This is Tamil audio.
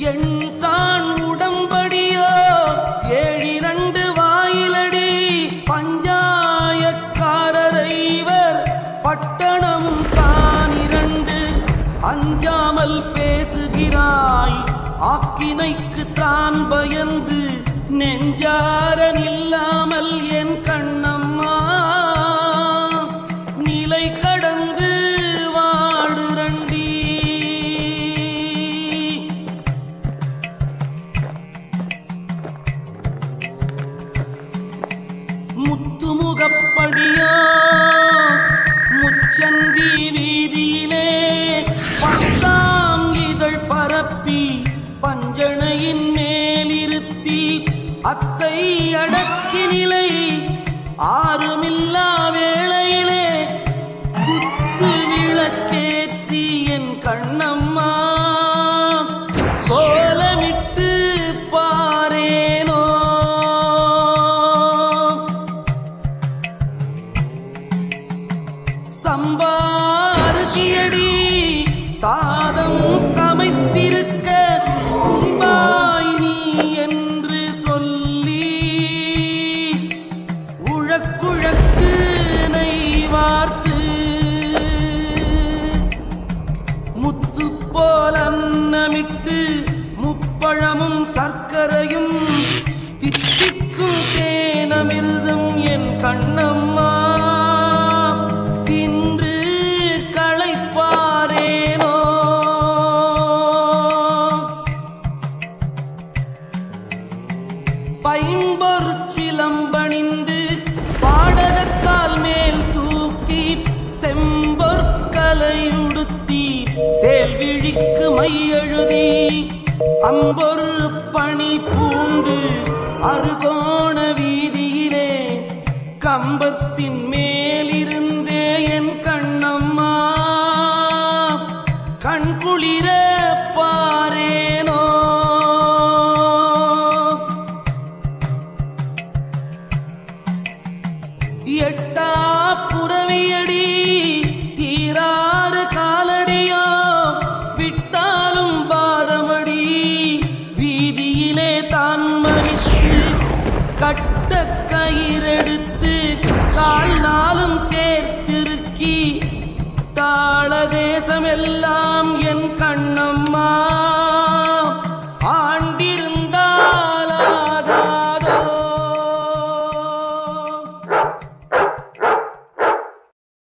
என் சான் உடம்படியோ ஏழிரண்டு வாயிலடி பஞ்சாயக்காரரை இவர் பட்டணமும் தானிரண்டு அஞ்சாமல் பேசுகிறாய் ஆக்கினைக்கு தான் பயந்து நெஞ்சார நில்லாமல் என் கண்ணம்மா நிலை கடந்து வாடுரண்டி முத்துமுகப்படியோ முச்சந்தி வீதியிலே பத்தாம் இதழ் பரப்பி பஞ்சணையின் மேலிருத்தி அத்தை அடக்கி நிலை ஆறுமில்லா வேளையிலே குத்து விளக்கேற்றி என் கண்ணம்மா கோலமிட்டு பாரேனோ சம்பாருகியடி சாதம் சமைத்திருக்க உண்பாய் நீ என்று சொல்லி உழக்குழக்கு நெய் வார்த்து முத்து போல் அன்னமிட்டு முப்பழமும் சர்க்கரையும் தித்திக்கும் தேனமிர்தம் என் கண்ணம்மா தின்று களைப்பாரேனோ பைம்பொரு சிலம்பணிந்து பாடகக்கால் மேல் தூக்கி செம்பொற்கலையுடுத்தி சேல்விழிக்கு மையெழுதி அம்பொரு பணி பூண்டு அருகோண வீதியிலே கம்பத்தின் மேலிருந்தே என் கண்ணம்மா கண் குளிர